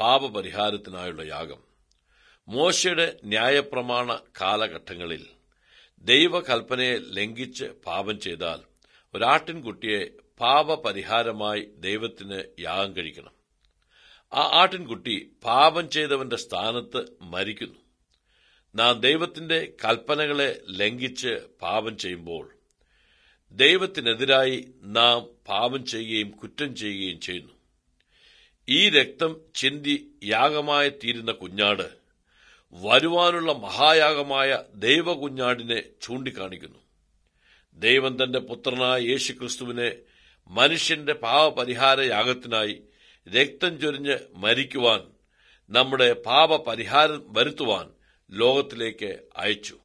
പാപപരിഹാരത്തിനായുള്ള യാഗം മോശയുടെ ന്യായപ്രമാണ കാലഘട്ടങ്ങളിൽ ദൈവകൽപ്പനയെ ലംഘിച്ച് പാപം ചെയ്താൽ ഒരാട്ടിൻകുട്ടിയെ പാപപരിഹാരമായി ദൈവത്തിന് യാഗം കഴിക്കണം ആ ആട്ടിൻകുട്ടി പാപം ചെയ്തവന്റെ സ്ഥാനത്ത് മരിക്കുന്നു നാം ദൈവത്തിന്റെ കൽപ്പനകളെ ലംഘിച്ച് പാപം ചെയ്യുമ്പോൾ ദൈവത്തിനെതിരായി നാം പാപം ചെയ്യുകയും കുറ്റം ചെയ്യുകയും ചെയ്യുന്നു ഈ രക്തം ചിന്തി യാഗമായി തീരുന്ന കുഞ്ഞാട് വരുവാനുള്ള മഹായാഗമായ ദൈവകുഞ്ഞാടിനെ ചൂണ്ടിക്കാണിക്കുന്നു ദൈവം തന്റെ പുത്രനായ യേശുക്രിസ്തുവിനെ മനുഷ്യന്റെ പാപപരിഹാര യാഗത്തിനായി രക്തം ചൊരിഞ്ഞ് മരിക്കുവാൻ നമ്മുടെ പാപപരിഹാരം വരുത്തുവാൻ ലോകത്തിലേക്ക് അയച്ചു